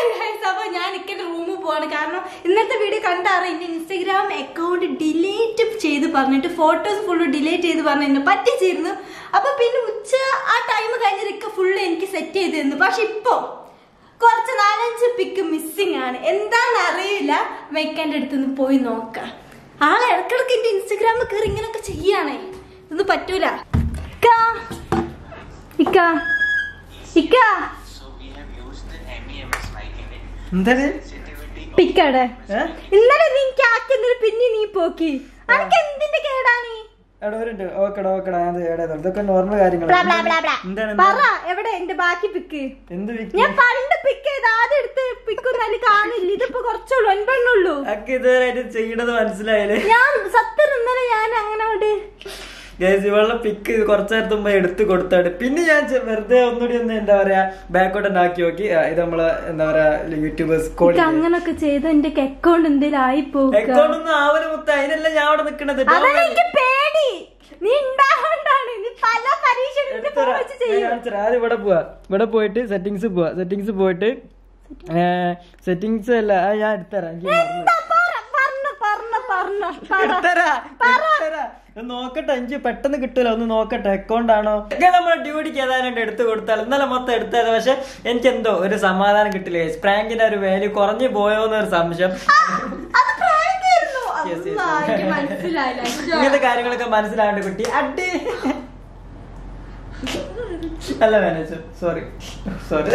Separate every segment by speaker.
Speaker 1: Guys, അപ്പൊ ഞാൻ ഇക്കന്റെ റൂമിൽ പോവാണ് കാരണം ഇന്നത്തെ വീഡിയോ കണ്ടാറ് എന്റെ ഇൻസ്റ്റഗ്രാം അക്കൗണ്ട് ഡിലീറ്റ് ചെയ്ത് പറഞ്ഞിട്ട് ഫോട്ടോസ് ഫുള്ള് ഡിലീറ്റ് ചെയ്ത് പറഞ്ഞ് എന്നെ പറ്റിച്ചിരുന്നു അപ്പൊ പിന്നെ ഉച്ച ആ ടൈം കഴിഞ്ഞിട്ട് ഇക്ക ഫുള്ള് എനിക്ക് സെറ്റ് ചെയ്ത് തന്നു പക്ഷെ ഇപ്പൊ കുറച്ച് നാലഞ്ച് പിക്ക് മിസ്സിങ് ആണ് എന്താന്ന് അറിയില്ല മെക്കൻ്റെ അടുത്ത് നിന്ന് പോയി നോക്കാം ആളെ ഇടക്കിടക്ക് എന്റെ ഇൻസ്റ്റഗ്രാമിൽ കയറി ഇങ്ങനൊക്കെ ചെയ്യാണേ ഇതൊന്നും പറ്റൂല ഇക്ക ഇക്ക ഇക്ക
Speaker 2: So we have used the MEMS mic in it.
Speaker 3: എന്താണ്
Speaker 2: Sensitivity of
Speaker 1: പിക്കടെ
Speaker 3: ഏ?
Speaker 1: ഇന്നലെ നീ ആക്കുന്നത് പിന്നെ നീ പോക്കി അനക്ക് എന്തിന്റെ കേടാണ്
Speaker 3: എടാ ഒരു മിനിറ്റ് ഓക്കെടാ ഓക്കെടാ ഞാൻ എടാ ഇതൊക്കെ നോർമൽ കാര്യങ്ങൾ
Speaker 1: ബ്ലാ, ബ്ലാ, ബ്ലാ, ബ്ലാ.
Speaker 3: എന്താണ്
Speaker 1: പറ എവിടെ എന്റെ ബാക്കി പിക്ക്
Speaker 3: എന്ത് വിക്കി
Speaker 1: ഞാൻ പണ്ട് പിക്ക് ചെയ്ത് ആദ്യം എടുത്ത് പിക്കൊന്നും അതിൽ കാണില്ല ഇതിപ്പോ കുറച്ചുള്ളൂ ഒൻപെണ്ണുള്ളൂ
Speaker 3: അക്ക് ഇതുവരെയായിട്ട് ചെയ്യണത് മനസ്സിലായില്ലേ
Speaker 1: ഞാൻ സത്യം ഇന്നലെ ഞാൻ അങ്ങനെ അങ്ങോട്ട്
Speaker 3: ഗൈസ് ഇവളുടെ പിക്ക് കുറച്ചു നേരത്തെ മുമ്പ് എടുത്ത് കൊടുത്താണ് പിന്നെ ഞാൻ ചെ- വെറുതെ ഒന്നുകൂടി ഒന്ന് എന്താ പറയാ ബാക്കോട്ട് ആക്കി നോക്കി ആ, ഇത് നമ്മളെ എന്താ പറയാ യൂട്യൂബേഴ്സ് കോൾ
Speaker 1: എനിക്ക് അങ്ങനൊക്കെ ചെയ്ത് എന്റെ അക്കൗണ്ട് എന്തെങ്കിലും ആയി പോകുക
Speaker 3: അക്കൗണ്ട് ഒന്നും ആവല മുത്ത അതിനല്ല ഞാൻ അവിടെ നിക്കണത്
Speaker 1: അതല്ല എനിക്ക് പേടി നീ ഉണ്ടാവണ്ടാണ് നീ പല പരീക്ഷണത്തിന്റെ
Speaker 3: എടുത്തരാ.
Speaker 1: വെച്ച്
Speaker 3: ഞാൻ
Speaker 1: ചെയ്യും
Speaker 3: കാണിച്ചുതരാം. ആദ്യം ഇവിടെ പോവാ ഇവിടെ പോയിട്ട് സെറ്റിങ്സ് പോവാ സെറ്റിങ്സ് പോയിട്ട് സെറ്റിങ്സ് അല്ല അത് ഞാൻ എടുത്തരാം എനിക്ക് മറന്നു.
Speaker 1: എന്താ പറ പറഞ്ഞ പറഞ്ഞ പറഞ്ഞ പറ
Speaker 3: എടുത്തരാ, എടുത്തരാ. ഒന്ന് നോക്കട്ടെ എനിക്ക് പെട്ടെന്ന് കിട്ടൂല ഒന്ന് നോക്കട്ടെ അക്കൗണ്ട് ആണോ നമ്മളെ ഡ്യൂട്ടിക്ക് ഏതായാലും എടുത്തു കൊടുത്താൽ ഇന്നലെ മൊത്തം എടുത്തത് പക്ഷെ എനിക്ക് എന്തോ ഒരു സമാധാനം കിട്ടില്ല പ്രാങ്കിന്റെ ഒരു വാല്യൂ കുറഞ്ഞു പോയോ എന്നൊരു സംശയം
Speaker 1: അത് പ്രായമായിരുന്നു
Speaker 3: Yes, yes,
Speaker 1: അല്ലാ,
Speaker 3: yes.
Speaker 1: എനിക്ക് മനസ്സിലായില്ല
Speaker 3: ഇങ്ങനത്തെ കാര്യങ്ങളൊക്കെ മനസ്സിലാവേണ്ട കുട്ടി അടി അല്ല മാനേജർ സോറി സോറി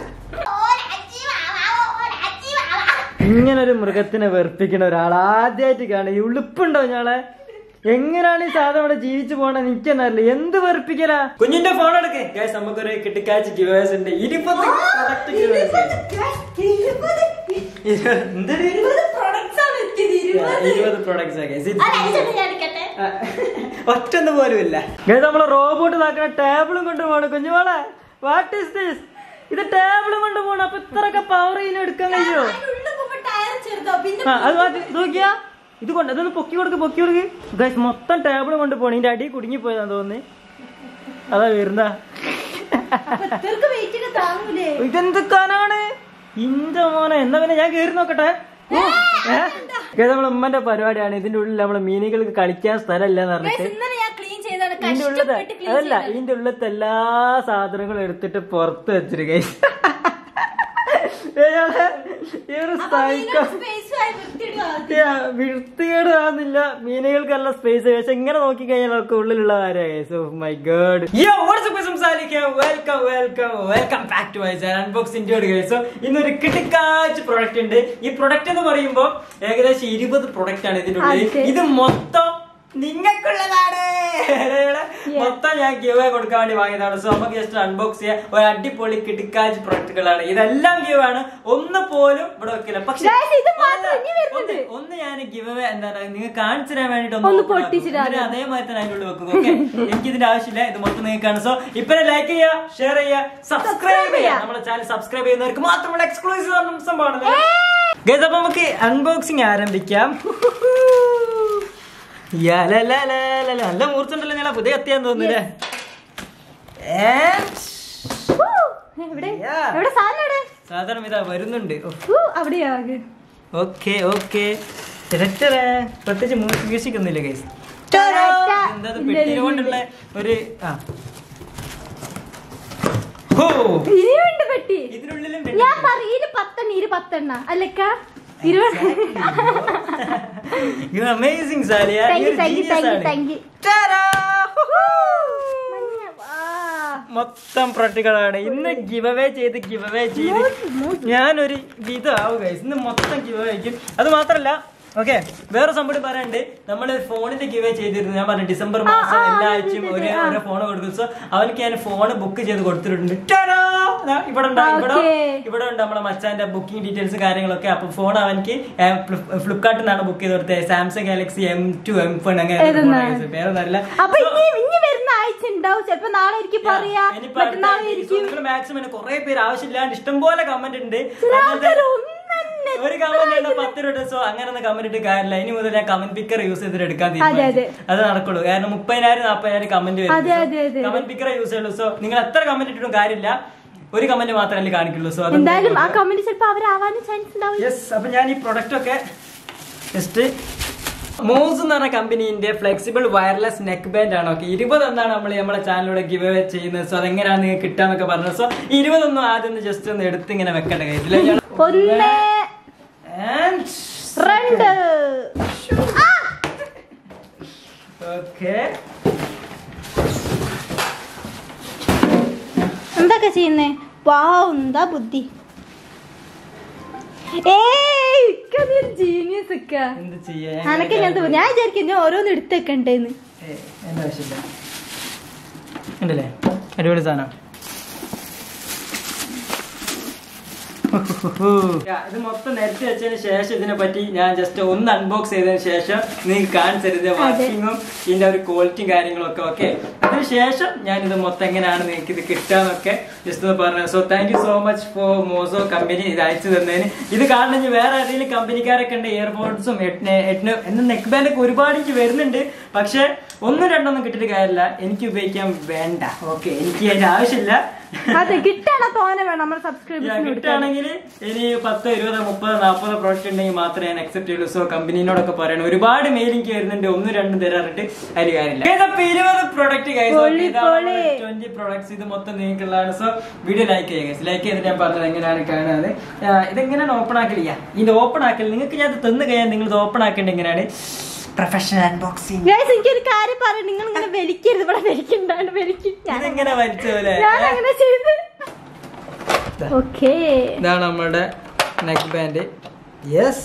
Speaker 3: ഇങ്ങനൊരു മൃഗത്തിനെ വെറുപ്പിക്കുന്ന ഒരാൾ ആദ്യമായിട്ട് കാണും ഈ ഉളുപ്പുണ്ടോ ഞാളെ എങ്ങനെയാണ് ഈ സാധനം ഇവിടെ ജീവിച്ചു പോകണെന്ന് എനിക്കെന്നറിയില്ല എന്ത് വെറുപ്പിക്കലാ കുഞ്ഞിന്റെ ഫോൺ എടുക്ക് ഗൈസ് നമുക്കൊരു കിട്ടിക്കാഴ്ച ഗിവേഴ്സ് ഉണ്ട് ഇരുപത് പ്രൊഡക്റ്റ് ഗിവേഴ്സ് എന്തൊരു ഇരുപത് പ്രൊഡക്ട്സ് ഗൈസ് ഒറ്റൊന്നും പോലും ഇല്ല ഗൈസ് നമ്മളെ റോബോട്ട് നോക്കണ ടേബിളും കൊണ്ട് പോണ കുഞ്ഞുമോളെ വാട്ട് ഈസ് ദിസ് ഇത് ടേബിളും കൊണ്ട് പോണ അപ്പൊ ഇത്രയൊക്കെ പവർ ഇതിന് എടുക്കാൻ കഴിയോ ആ, അത് മാറ്റി ഇത് നോക്കിയാ ഇത് കൊണ്ട് അതൊന്ന് പൊക്കി കൊടുക്ക് പൊക്കി കൊടുക്ക് ഗൈസ് മൊത്തം ടേബിൾ കൊണ്ട് പോണ ഇതിന്റെ അടി കുടുങ്ങി പോയതാന്ന് തോന്നുന്നു അതാ വരുന്ന ഇതെന്തൊക്കാനാണ് ഇന്റെ മോനെ എന്നാ പിന്നെ ഞാൻ കേറി നോക്കട്ടെ ഗൈസ് നമ്മളെ ഉമ്മന്റെ പരിപാടിയാണ് ഇതിന്റെ ഉള്ളിൽ നമ്മളെ മീനുകൾക്ക് കളിക്കാൻ സ്ഥലമില്ല എന്ന് പറഞ്ഞിട്ട്
Speaker 1: ഇന്നലെ ഞാൻ ക്ലീൻ ചെയ്താണ്
Speaker 3: ഇതിന്റെ ഉള്ളത്തെ
Speaker 1: കഷ്ടപ്പെട്ട് ക്ലീൻ
Speaker 3: അതല്ല ഇതിന്റെ ഉള്ളത്തെ എല്ലാ സാധനങ്ങളും എടുത്തിട്ട് പുറത്ത് വെച്ചിട്ട് ഗൈസ് ഈ ഒരു സൈക്കോ വൃത്തികേട് ആവുന്നില്ല മീനുകൾക്കല്ല സ്പേസ് പക്ഷെ ഇങ്ങനെ നോക്കി കഴിഞ്ഞാൽ ഒക്കെ ഉള്ളിലുള്ള കാര്യമായി my god welcome welcome welcome back to unbox ഇന്ത്യയോട് ഗൈസ് ഇന്നൊരു കിട്ടിക്കാച്ച് പ്രൊഡക്റ്റ് ഉണ്ട് ഈ പ്രൊഡക്റ്റ് എന്ന് പറയുമ്പോൾ ഏകദേശം ഇരുപത് പ്രൊഡക്റ്റ് ആണ് ഇതിന്റെ ഉള്ളിൽ
Speaker 1: അതെ.
Speaker 3: ഇത് മൊത്തം നിങ്ങൾക്കുള്ളതാണ് മൊത്തം ഞാൻ ഗിവ് കൊടുക്കാൻ വേണ്ടി വാങ്ങിയതാണ് സോ നമുക്ക് ജസ്റ്റ് അൺബോക്സ് ചെയ്യാം ഒരു അടിപൊളി കിടിക്കാച്ച് പ്രൊഡക്റ്റുകളാണ് ഇതെല്ലാം ഗിവ് ആണ് ഒന്ന് പോലും ഇവിടെ വെക്കില്ല പക്ഷെ
Speaker 1: Guys, ഇത് മാത്രം ഇനി വരുന്നുണ്ട്.
Speaker 3: ഒന്ന് ഒന്ന് ഞാൻ ഗിവ് എന്താണ് നിങ്ങൾ കാണിച്ചു തരാൻ വേണ്ടിട്ട്
Speaker 1: ഒന്ന് പൊട്ടിച്ചിടാം.
Speaker 3: അതേമാതിരി തന്നെ അതിനുള്ളിൽ വെക്കുക ഓക്കെ എനിക്ക് ഇതിന്റെ ആവശ്യമില്ല ഇത് മൊത്തം നിങ്ങൾക്കാണ് സോ ഇപ്പൊ ലൈക്ക് ചെയ്യുക ഷെയർ ചെയ്യുക സബ്സ്ക്രൈബ് ചെയ്യുക നമ്മുടെ ചാനൽ സബ്സ്ക്രൈബ് ചെയ്യുന്നവർക്ക് മാത്രമുള്ള എക്സ്ക്ലൂസീവ് സംഭവമാണ് ഗൈസ് അപ്പൊ നമുക്ക് അൺബോക്സിങ് ആരംഭിക്കാം യാ, ല, ല, ല, ല, ല. നല്ല മൂർച്ചുണ്ടല്ലോ ഞാൻ പുതിയ കത്തിയാന്ന് തോന്നുന്നില്ലേ And
Speaker 1: എവിടെ
Speaker 3: Yeah.
Speaker 1: എവിടെ സാധനം എവിടെ
Speaker 3: സാധാരണ ഇതാ വരുന്നുണ്ട്
Speaker 1: ഊ, അവിടെയാകെ
Speaker 3: ഓക്കെ ഓക്കെ പ്രത്യേകിച്ച് മ്യൂസിക് ഒന്നുമില്ല ഗൈസ്
Speaker 1: ടാ.
Speaker 3: എന്താ പെട്ടിനെ കൊണ്ടുള്ള ഒരു ആ ഹോ
Speaker 1: ഇനിയുണ്ട് പെട്ടി
Speaker 3: ഇതിനുള്ളിലും
Speaker 1: ഞാൻ പറയില് പത്തെണ്ണ ഇരു പത്തെണ്ണ അല്ലക്ക ഇരുപത്
Speaker 3: യു അമേസിംഗ് സാലിയ
Speaker 1: Thank you, thank you, thank you, thank you. മഞ്ഞ, വാ.
Speaker 3: മൊത്തം പ്രൊട്ടുകളാണ് ഇന്ന് ഗിവ് അവേ ചെയ്ത് ഗിവ് അവേ ചെയ്ത് ഞാനൊരു ഇതാവും ഗൈസ് ഇന്ന് മൊത്തം ഗിവ് അവേ ആയിരിക്കും അത് മാത്രല്ല ഓക്കെ വേറെ സംഭവം പറയാനുണ്ട് നമ്മൾ ഫോണിന്റെ ഗിവ് ചെയ്തിരുന്നു ഞാൻ പറഞ്ഞു ഡിസംബർ മാസം
Speaker 1: ആ,
Speaker 3: എല്ലാ
Speaker 1: ആ,
Speaker 3: ആഴ്ചയും
Speaker 1: ഇത്,
Speaker 3: ഒരു
Speaker 1: ആ.
Speaker 3: ഓരോ ഫോൺ കൊടുക്കും സോ അവനക്ക് ഞാൻ ഫോൺ ബുക്ക് ചെയ്ത് കൊടുത്തിട്ടുണ്ട് ടാടാ! ദാ ഇവിടെ ഉണ്ട് ഇവിടെ
Speaker 1: Okay.
Speaker 3: ഇവിടെ ഉണ്ട് നമ്മളെ മച്ചാന്റെ ബുക്കിംഗ് ഡീറ്റെയിൽസ് കാര്യങ്ങളൊക്കെ അപ്പൊ ഫോൺ അവനക്ക് ഫ്ലിപ്കാർട്ടിൽ നിന്നാണ് ബുക്ക് ചെയ്ത് കൊടുത്തത് Samsung Galaxy M two M phone അങ്ങനെ
Speaker 1: ഏതെന്നാ?
Speaker 3: പേരൊന്നല്ല
Speaker 1: അപ്പൊ ഇനി ഇനി വരുന്ന ആഴ്ച ഉണ്ടാവും ചിലപ്പോ നാളെ എനിക്ക് പറയാ മറ്റന്നാളെ ആയിരിക്കും
Speaker 3: മാക്സിമം കുറെ പേര് ആവശ്യമില്ലാണ്ട് ഇഷ്ടംപോലെ കമന്റ് ഉണ്ട്
Speaker 1: ആൾക്കാര് ഒന്നെന്നെ
Speaker 3: ഒരു കമന്റ് ഉണ്ട് പത്ത് രൂപ സോ അങ്ങനെ ഒന്നും കമന്റ് ഇട്ട് കാര്യമില്ല ഇനി മുതൽ ഞാൻ കമന്റ് പിക്കർ യൂസ് ചെയ്തിട്ട് എടുക്കാൻ
Speaker 1: അതെ, അതെ.
Speaker 3: തീരുമാനിച്ചു അത് നടക്കുള്ളൂ കാരണം മുപ്പതിനായിരം നാപ്പതിനായിരം കമന്റ്
Speaker 1: അതെ, അതെ, അതെ,
Speaker 3: കമന്റ് പിക്കർ യൂസ് ചെയ്യുള്ളൂ സോ നിങ്ങൾ എത്ര കമന്റ് ഇട്ടിട്ടും കാര്യമില്ല ഒരു കമന്റ് മാത്രമല്ലേ കാണിക്കുള്ളൂ സോ
Speaker 1: എന്തായാലും ആ കമന്റ് ചിലപ്പോ അവരാവാനും ചാൻസ് ഉണ്ടാവും
Speaker 3: യെസ് അപ്പൊ ഞാൻ ഈ പ്രൊഡക്റ്റ് ഒക്കെ ജസ്റ്റ് മോസ് എന്ന് പറഞ്ഞ കമ്പനീന്റെ ഫ്ലെക്സിബിൾ വയർലെസ് നെക്ക് ബാൻഡ് ആണ് ഓക്കെ ഇരുപത് എന്നാണ് നമ്മൾ നമ്മളെ ചാനലിലൂടെ ഗിവ് അവേ ചെയ്യുന്നത് സോ അതെങ്ങനെയാണ് നിങ്ങൾക്ക് കിട്ടാന്നൊക്കെ പറഞ്ഞത് സോ ഇരുപതൊന്നും ആദ്യം ഒന്ന് ജസ്റ്റ് ഒന്ന് എടുത്ത് ഇങ്ങനെ വെക്കേണ്ട കാര്യത്തില്ല
Speaker 1: ഒന്ന് രണ്ട് ആ!
Speaker 3: ഓക്കെ
Speaker 1: എന്തൊക്കെ ചെയ്യുന്നേ വാവ് എന്താ ബുദ്ധി ഏയ് ഇക്ക നീ ഒരു ജീനിയസ് ഇക്ക
Speaker 3: എന്ത് ചെയ്യാ
Speaker 1: അനക്ക് ഇങ്ങനത്തെ ഞാൻ വിചാരിക്കും ഞാൻ ഓരോന്ന് എടുത്ത് വെക്കണ്ടേന്ന്
Speaker 3: ഏയ്, എന്റെ ആവശ്യമില്ല ഉണ്ടല്ലേ അടിപൊളി സാധനം ഇത് മൊത്തം നിരത്തി വെച്ചതിന് ശേഷം ഇതിനെ പറ്റി ഞാൻ ജസ്റ്റ് ഒന്ന് അൺബോക്സ് ചെയ്തതിന് ശേഷം നിങ്ങൾക്ക് കാണിച്ചു തരുന്നത് വർക്കിങ്ങും ഇതിന്റെ ഒരു ക്വാളിറ്റിയും കാര്യങ്ങളും ഒക്കെ ഓക്കെ അതിന് ശേഷം ഞാൻ ഇത് മൊത്തം എങ്ങനെയാണ് നിങ്ങൾക്ക് ഇത് കിട്ടാന്നൊക്കെ ജസ്റ്റ് ഒന്ന് പറഞ്ഞു so thank you so much for Mozo company ഇത് അയച്ചു തന്നതിന് ഇത് കാണണമെങ്കിൽ വേറെ ഏതെങ്കിലും കമ്പനിക്കാരൊക്കെ ഉണ്ട് ഇയർഫോൺസും എന്ന നെക്ക് ബാൻഡ് ഒക്കെ ഒരുപാട് എനിക്ക് വരുന്നുണ്ട് പക്ഷെ ഒന്നും രണ്ടൊന്നും കിട്ടിയിട്ട് കാര്യമില്ല എനിക്ക് ഉപയോഗിക്കാൻ വേണ്ട ഓക്കെ എനിക്ക് അതിന്റെ ആവശ്യമില്ല
Speaker 1: അതെ കിട്ടണ തോനെ വേണം നമ്മൾ
Speaker 3: ഞാൻ
Speaker 1: സബ്സ്ക്രൈബേഴ്സിന് കൊടുക്കാൻ
Speaker 3: കിട്ടുകയാണെങ്കിൽ ഇനി പത്ത് ഇരുപത് മുപ്പത് നാൽപ്പത് പ്രോഡക്റ്റ് ഉണ്ടെങ്കിൽ മാത്രമേ ഞാൻ അക്സെപ്റ്റ് ചെയ്യുള്ളൂ സോ കമ്പനീനോടൊക്കെ പറയണം ഒരുപാട് മെയിൽ എനിക്ക് വരുന്നുണ്ട് ഒന്നും രണ്ടും തരാറിട്ട് അതിൽ കാര്യമില്ല ഇതപ്പോ ഇരുപത് പ്രോഡക്റ്റ്
Speaker 1: പൊളി, പൊളി.
Speaker 3: ട്വന്റി പ്രോഡക്ട്സ് ഇത് മൊത്തം നിങ്ങൾക്കുള്ളതാണ് സോ വീഡിയോ ലൈക്ക് ചെയ്യുക ലൈക്ക് ചെയ്തിട്ട് ഞാൻ പറഞ്ഞത് എങ്ങനെയാണ് കാണുന്നത് ആ, ഇതെങ്ങനെയാണ് ഓപ്പൺ ആക്കലില്ല ഇതിന്റെ ഓപ്പൺ ആക്കൽ നിങ്ങൾക്ക് ഞാൻ ഇത് തന്നു കഴിഞ്ഞാൽ നിങ്ങൾ ഇത് ഓപ്പൺ ആക്കേണ്ടത് എങ്ങനെയാണ് പ്രൊഫഷണൽ അൺബോക്സിംഗ്
Speaker 1: ഗൈസ് എനിക്കൊരു കാര്യം പറയാം നിങ്ങൾ ഇങ്ങനെ വലിക്കരുത് ഇവിടെ വലിക്കണ്ടാണ് വലിക്കും ഞാൻ
Speaker 3: ഇതെങ്ങനെ വലിച്ച പോലെ
Speaker 1: ഞാൻ അങ്ങനെ ചെയ്ത് ഓക്കേ
Speaker 3: ഇതാണ് നമ്മുടെ നെക്ക് ബാൻഡ് യെസ്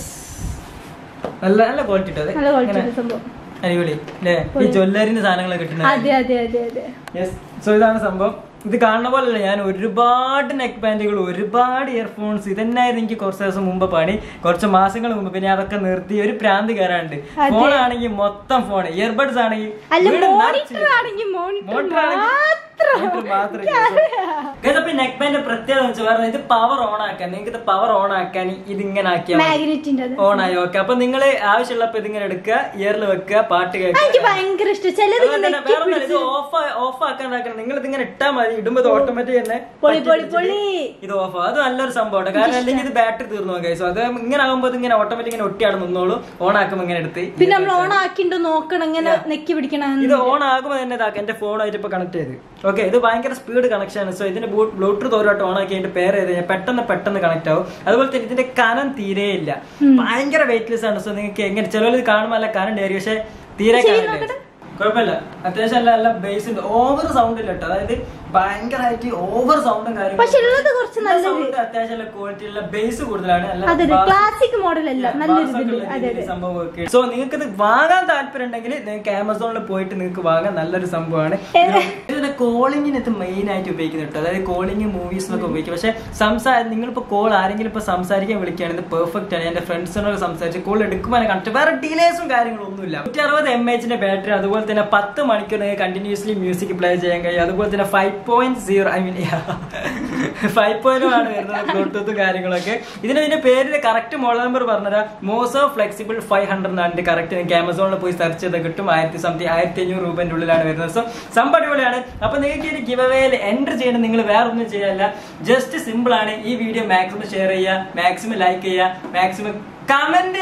Speaker 3: നല്ല നല്ല ക്വാളിറ്റി ഇട്ടോ അത്
Speaker 1: നല്ല ക്വാളിറ്റി
Speaker 3: ഇങ്ങനെ
Speaker 1: സംഭവം
Speaker 3: അടിപൊളി അല്ലേ ഈ ജ്വല്ലറിന്റെ സാധനങ്ങൾ കിട്ടുന്നത്
Speaker 1: അതെ അതെ അതെ അതെ
Speaker 3: യെസ് സോ ഇതാണ് സംഭവം ഇത് കാണുന്ന പോലല്ല ഞാൻ ഒരുപാട് നെക്ക് ബാൻഡുകൾ ഒരുപാട് ഇയർഫോൺസ് ഇതന്നെയായിരുന്നു എനിക്ക് കുറച്ച് ദിവസം മുമ്പ് പണി കുറച്ച് മാസങ്ങൾ മുമ്പ് പിന്നെ അതൊക്കെ നിർത്തി ഒരു പ്രാന്ത് കയറാണ്ട്
Speaker 1: അതെ.
Speaker 3: ഫോൺ ആണെങ്കിൽ മൊത്തം ഫോൺ ഇയർബഡ്സ് ആണെങ്കിൽ
Speaker 1: അല്ല
Speaker 3: വീട്
Speaker 1: മോണിറ്റർ
Speaker 3: നിറച്ച്
Speaker 1: ആണെങ്കിൽ മോണിറ്റർ
Speaker 3: മോട്ടർ
Speaker 1: മാത്രം
Speaker 3: നെക്ക് ബാൻഡ് പ്രത്യേകത എന്ന് വെച്ചാൽ പറഞ്ഞാൽ ഇത് പവർ ഓൺ ആക്കാൻ നിങ്ങൾക്ക് ഇത് പവർ ഓൺ ആക്കാൻ ഇത് ഇങ്ങനെ ആക്കിയാൽ
Speaker 1: മാഗ്നറ്റിന്റെ അത്
Speaker 3: ഓൺ ആയി ഓക്കെ അപ്പൊ നിങ്ങൾ ആവശ്യമുള്ളപ്പോ ഇതിങ്ങനെ എടുക്കുക ഇയറിൽ വെക്കുക പാട്ട്
Speaker 1: എനിക്ക്
Speaker 3: കേൾക്കുക
Speaker 1: ഭയങ്കര ഇഷ്ടം ചിലത്
Speaker 3: അതുപോലെ തന്നെ വേറെ ഒന്നുമില്ല, ഇത് ഓഫ് ഓഫ് ആക്കാൻ ഇതാക്കണം നിങ്ങൾ ഇതിങ്ങനെ ഇട്ടാൽ മതി ഇടുമ്പോ ഇത് ഓട്ടോമാറ്റിക് തന്നെ
Speaker 1: പൊളി, പൊളി,
Speaker 3: പറ്റി
Speaker 1: പൊളി.
Speaker 3: ഇത് ഓഫ് അത് നല്ലൊരു സംഭവമാണ് കാരണം അല്ലെങ്കിൽ ഇത് ബാറ്ററി തീർന്നു കൈസോ അത് ഇങ്ങനെ ആകുമ്പോൾ ഇത് ഇങ്ങനെ ഓട്ടോമാറ്റിക് ഇങ്ങനെ ഒട്ടിയാണ് നിന്നോളൂ ഓൺ ആക്കുമ്പോൾ ഇങ്ങനെ എടുത്ത്
Speaker 1: പിന്നെ നമ്മൾ ഓൺ ആക്കിണ്ടോ നോക്കണം ഇങ്ങനെ നെക്കി പിടിക്കണം
Speaker 3: ഇത് ഓൺ ആകുമ്പോൾ തന്നെ ഇതാക്കാം എന്റെ ഫോണായിട്ട് ഇപ്പൊ കണക്ട് ചെയ്ത് ഓക്കെ ഇത് ഭയങ്കര സ്പീഡ് കണക്ഷൻ ആണ് സോ ഇതിന്റെ ബ്ലൂടൂത്ത് ഓരോട്ട് ഓൺ ആക്കി അതിന്റെ പേര് ചെയ്ത് കഴിഞ്ഞാൽ പെട്ടെന്ന് പെട്ടെന്ന് കണക്ട് ആവും അതുപോലെ തന്നെ ഇതിന്റെ കനം തീരെ ഇല്ല ഭയങ്കര വെയിറ്റ്ലെസ് ആണ് സോ നിങ്ങൾക്ക് എങ്ങനെ ചിലവർ ഇത് കാണുമ്പോൾ നല്ല കനം ഡയറി പക്ഷെ തീരെ കനം കുഴപ്പമില്ല അത്യാവശ്യം നല്ല നല്ല ബേസ് ഉണ്ട് ഓവർ സൗണ്ട് ഇല്ല കേട്ടോ അതായത് ഭയങ്കരമായിട്ട് ഓവർ സൗണ്ടും
Speaker 1: പക്ഷെ ഉള്ളത് കുറച്ച് നല്ലൊരു-
Speaker 3: സൗണ്ട് അത്യാവശ്യം നല്ല ക്വാളിറ്റി ഉള്ള ബേസ് കൂടുതലാണ് നല്ല
Speaker 1: അതെ
Speaker 3: bass-
Speaker 1: ക്ലാസിക് മോഡൽ അല്ല നല്ലൊരു ഇതില് അതെ അതെ
Speaker 3: സോ നിങ്ങൾക്ക് ഇത് വാങ്ങാൻ താല്പര്യം ഉണ്ടെങ്കിൽ നിങ്ങൾക്ക് ആമസോണിൽ പോയിട്ട് നിങ്ങൾക്ക് വാങ്ങാൻ നല്ലൊരു സംഭവമാണ് ഇതിന്റെ കോളിങ്ങിന് ഇത് മെയിൻ ആയിട്ട് ഉപയോഗിക്കുന്നത് കേട്ടോ അതായത് കോളിംഗ് മൂവീസിനൊക്കെ ഉപയോഗിക്കും പക്ഷെ സംസാരം നിങ്ങളിപ്പോ കോൾ ആരെങ്കിലും ഇപ്പൊ സംസാരിക്കാൻ വിളിക്കുകയാണ് ഇത് പെർഫെക്റ്റ് ആണ് എന്റെ ഫ്രണ്ട്സിനോട് സംസാരിച്ച് കോൾ എടുക്കുമ്പോൾ കണ്ടിട്ട് വേറെ ഡീലേഴ്സും കാര്യങ്ങളും ഒന്നുമില്ല നൂറ്റി അറുപത് എം എച്ചിന്റെ ബാറ്ററി അതുപോലെ തന്നെ പത്ത് മണിക്കൂർ നിങ്ങൾക്ക് കണ്ടിന്യൂസ്ലി മ്യൂസിക് പ്ലേ ചെയ്യാൻ കഴിയും അതുപോലെ തന്നെ five point zero I mean five point ആണ് വരുന്നത് ബ്ലൂടൂത്ത് കാര്യങ്ങളൊക്കെ ഇതിന് ഇതിന്റെ പേരിന്റെ കറക്റ്റ് മോഡൽ നമ്പർ പറഞ്ഞുതരാം മോസോ ഫ്ലെക്സിബിൾ ഫൈവ് ഹൺഡ്രഡ് എന്നാണ് കറക്റ്റ് നിങ്ങൾക്ക് ആമസോണിൽ പോയി സെർച്ച് ചെയ്ത് കിട്ടും ആയിരത്തി സംതിങ് ആയിരത്തി അഞ്ഞൂറ് രൂപന്റെ ഉള്ളിലാണ് വരുന്നത് സോ സംഭവം അടിപൊളിയാണ് അപ്പൊ നിങ്ങൾക്ക് ഈ ഗിവ് അവേയിൽ എൻറ്റർ ചെയ്യണം നിങ്ങൾ വേറെ ഒന്നും ചെയ്യാനില്ല ജസ്റ്റ് സിമ്പിൾ ആണ് ഈ വീഡിയോ മാക്സിമം ഷെയർ ചെയ്യുക മാക്സിമം ലൈക്ക് ചെയ്യുക മാക്സിമം കമന്റ്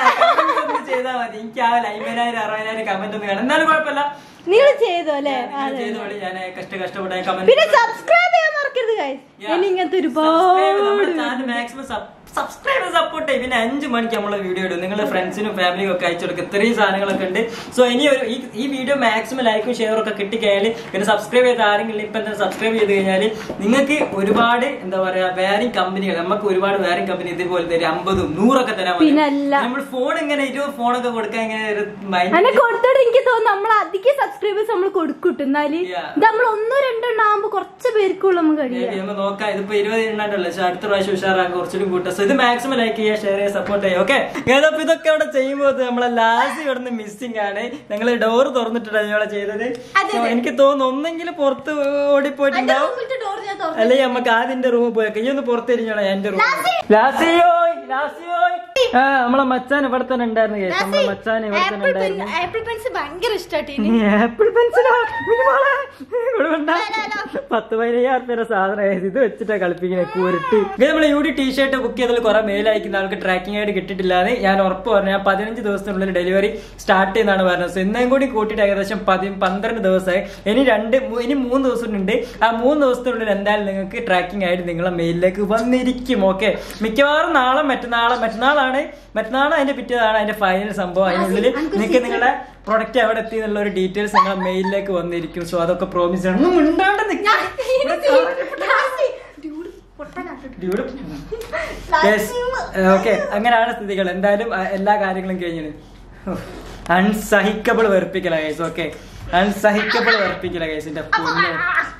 Speaker 3: ചെയ്താൽ മതി എനിക്ക് ആ അമ്പതിനായിരം അറുപതിനായിരം കമന്റ് ഒന്നും കാണാം എന്നാലും കുഴപ്പമില്ല
Speaker 1: നിങ്ങൾ ചെയ്തു അല്ലേ
Speaker 3: ഞാൻ
Speaker 1: അതെ
Speaker 3: ചെയ്തോളി ഞാൻ കഷ്ട കഷ്ടപ്പെട്ട
Speaker 1: പിന്നെ
Speaker 3: കമന്റ്
Speaker 1: സബ്സ്ക്രൈബ് ചെയ്യാൻ മറക്കരുത് guys. ഇനി ഇങ്ങനത്തെ ഒരുപാട്
Speaker 3: മാക്സിമം സബ്സ്ക്രൈബ് സപ്പോർട്ട് ചെയ്യും പിന്നെ അഞ്ചു മണിക്ക് നമ്മളെ വീഡിയോ ഇടും നിങ്ങളുടെ ഫ്രണ്ട്സിനും ഫാമിലിയും ഒക്കെ അയച്ചു കൊടുക്കും ഇത്രയും സാധനങ്ങളൊക്കെ ഉണ്ട് സോ ഇനി ഒരു ഈ- ഈ വീഡിയോ മാക്സിമം ലൈക്കും ഷെയറും ഒക്കെ കിട്ടിക്കഴിഞ്ഞാൽ പിന്നെ സബ്സ്ക്രൈബ് ചെയ്ത ആരെങ്കിലും ഇപ്പൊ എന്താ സബ്സ്ക്രൈബ് ചെയ്ത് കഴിഞ്ഞാൽ നിങ്ങൾക്ക് ഒരുപാട് എന്താ പറയാ വേറിംഗ് കമ്പനികൾ നമുക്ക് ഒരുപാട് വേറിംഗ് കമ്പനി ഇതുപോലെ തരും അമ്പതും നൂറൊക്കെ തരാൻ മതി.
Speaker 1: പിന്നല്ല.
Speaker 3: നമ്മൾ ഫോൺ ഇങ്ങനെ ഇരുപത് ഫോണൊക്കെ കൊടുക്കാൻ ഇങ്ങനെ ഒരു mind
Speaker 1: അങ്ങനെ കൊടുത്തോടെ എനിക്ക് തോന്നുന്നു നമ്മൾ അധികം സബ്സ്ക്രൈബേഴ്സ് നമ്മൾ കൊടുക്കൂട്ടും എന്നാല്
Speaker 3: Yeah.
Speaker 1: ഇത് നമ്മൾ ഒന്നോ രണ്ടോ ആകുമ്പോ കുറച്ച് പേർക്കുള്ള നമുക്ക് കഴിയാം
Speaker 3: നമുക്ക് നോക്കാം ഇതിപ്പോ ഇരുപത് എണ്ണാണ്ടല്ലോ പക്ഷെ അടുത്ത പ്രാവശ്യം ഉഷാറാക്കാം കുറച്ചുകൂടി കൂട്ടാം സോ ഇത് മാക്സിമം ലൈക്ക് ചെയ്യുക ഷെയർ ചെയ്യുക സപ്പോർട്ട് ചെയ്യുക ഓക്കെ ഏതപ്പോ ഇതൊക്കെ അവിടെ ചെയ്യുമ്പോൾ നമ്മളെ ലാസ്റ്റ് ഇവിടുന്ന് മിസ്സിംഗ് ആണ് ഞങ്ങൾ ഡോർ തുറന്നിട്ടാണ് ഞങ്ങളെ ചെയ്തത്
Speaker 1: അതെ,
Speaker 3: So, എനിക്ക് തോന്നുന്നു ഒന്നെങ്കിലും പുറത്ത് ഓടിപ്പോയിട്ടുണ്ടാവും അല്ലെങ്കിൽ നമുക്ക് ആദ്യന്റെ റൂമിൽ പോയേക്കാം ഈ ഒന്ന് പുറത്തിരിഞ്ഞോളാം എന്റെ റൂം ലാസിയോയ് ലാസിയോയ് ആ നമ്മളെ മച്ചാൻ ഇവിടെ തന്നെ ഉണ്ടായിരുന്നു കേസ് നമ്മളെ മച്ചാൻ ഇവിടെ തന്നെ
Speaker 1: ആപ്പിൾ പെൻ
Speaker 3: ഉണ്ടായിരുന്നു
Speaker 1: ആപ്പിൾ പെൻസ് ഭയങ്കര ഇഷ്ടാട്ടി
Speaker 3: ആപ്പിൾ പെൻസിലോ മിനിമോളെ ഇവിടെ വേണ്ട. പത്ത് പതിനയ്യായിരം രൂപയുടെ സാധനം ഇത് വെച്ചിട്ടാ കളിപ്പിക്കുന്നത് കൂരിട്ട് ഇത് നമ്മൾ യൂടി ടീഷർട്ട് ബുക്ക് ചെയ്തതിൽ കുറെ മെയിൽ അയക്കുന്ന ആൾക്ക് ട്രാക്കിംഗ് ആയിട്ട് കിട്ടിയിട്ടില്ലാന്ന് ഞാൻ ഉറപ്പ് പറഞ്ഞു ഞാൻ പതിനഞ്ച് ദിവസത്തിനുള്ളിൽ ഡെലിവറി സ്റ്റാർട്ട് ചെയ്യുന്നതാണ് പറഞ്ഞത് സോ ഇന്നേം കൂടി കൂട്ടിയിട്ട് ഏകദേശം പതി പന്ത്രണ്ട് ദിവസമായി ഇനി രണ്ട് മൂ- ഇനി മൂന്ന് ദിവസം ഉണ്ട് ആ മൂന്ന് ദിവസത്തിനുള്ളിൽ എന്തായാലും നിങ്ങൾക്ക് ട്രാക്കിംഗ് ആയിട്ട് നിങ്ങളെ മെയിലിലേക്ക് വന്നിരിക്കും ഓക്കെ മിക്കവാറും നാളെ മറ്റന്നാളെ മറ്റന്നാളാണ് മറ്റന്നാൾ അതിന്റെ പിറ്റേതാണ് അതിന്റെ ഫൈനൽ സംഭവം അതിനുള്ളിൽ നിങ്ങൾക്ക് നിങ്ങളുടെ പ്രൊഡക്റ്റ് എവിടെ എത്തി എന്നുള്ള ഒരു ഡീറ്റെയിൽസ് നിങ്ങളെ മെയിലിലേക്ക് വന്നിരിക്കും സോ അതൊക്കെ പ്രോമിസ് ചെയ്യണം ഒന്നും മിണ്ടാണ്ട് നിക്ക്. ഓക്കെ അങ്ങനെയാണ് സ്ഥിതികൾ എന്തായാലും ആ, എല്ലാ കാര്യങ്ങളും കഴിഞ്ഞത് അൺസഹിക്കബിൾ വെറുപ്പിക്കല കേസ് ഓക്കെ അൺസഹിക്കബിൾ വെറുപ്പിക്കല കേസിന്റെ പൊന്നെ